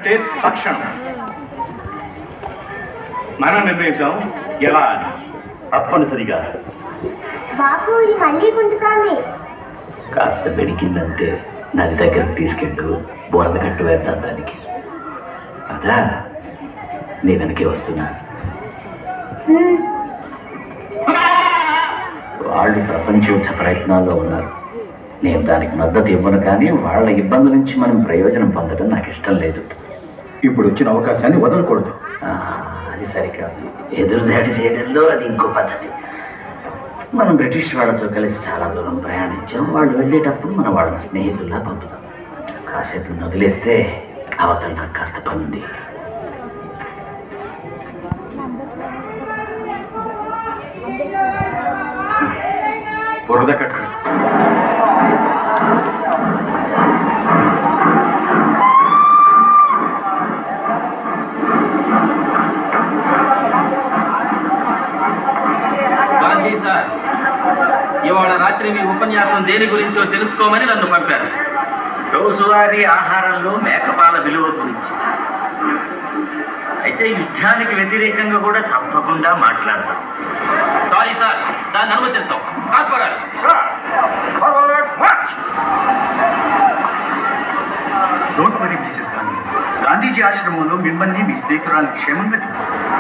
అంటే తక్షణం మనం నిర్ణయిద్దాం ఎలా అని తప్పనిసరిగా బాపు ఇది మళ్ళీ గుంటుతోంది కాస్త బెడికిందంటే నది దగ్గరకు తీసుకెళ్ళు బురద కట్టు వేద్దాం దానికి అదా నీ వెనకే వస్తున్నా హ్మ్. వాళ్ళు ప్రపంచ యుద్ధ ప్రయత్నాల్లో ఉన్నారు నేను దానికి మద్దతు ఇవ్వను కానీ వాళ్ళ ఇబ్బంది నుంచి మనం ప్రయోజనం పొందడం నాకు ఇష్టం లేదు ఇప్పుడు వచ్చిన అవకాశాన్ని వదలకూడదు ఆ, అది సరికాదు ఎదురుదాడి చేయడంలో అది ఇంకో పద్ధతి మనం బ్రిటిష్ వాళ్ళతో కలిసి చాలా దూరం ప్రయాణించాం వాళ్ళు వెళ్ళేటప్పుడు మనం వాళ్ళని స్నేహితుల్లా పంపుతాం కాసేపు వదిలేస్తే అవతల నాకు కాస్త పనుంది బురద కట్టు గాంధీ సార్ ఇవాళ రాత్రి మీ ఉపన్యాసం దేని గురించో తెలుసుకోమని నన్ను పంపారు రోజువారీ ఆహారంలో మేకపాల విలువ గురించి అయితే యుద్ధానికి వ్యతిరేకంగా కూడా తప్పకుండా మాట్లాడతాం సారీ సార్ దాన్ని అనుమతిస్తాం కాల్పడాలి don't worry Mrs Gandhi Gandhiji ఆశ్రమంలో మిమ్మల్ని మీ స్నేహితురాలను క్షేమంగా చూస్తారు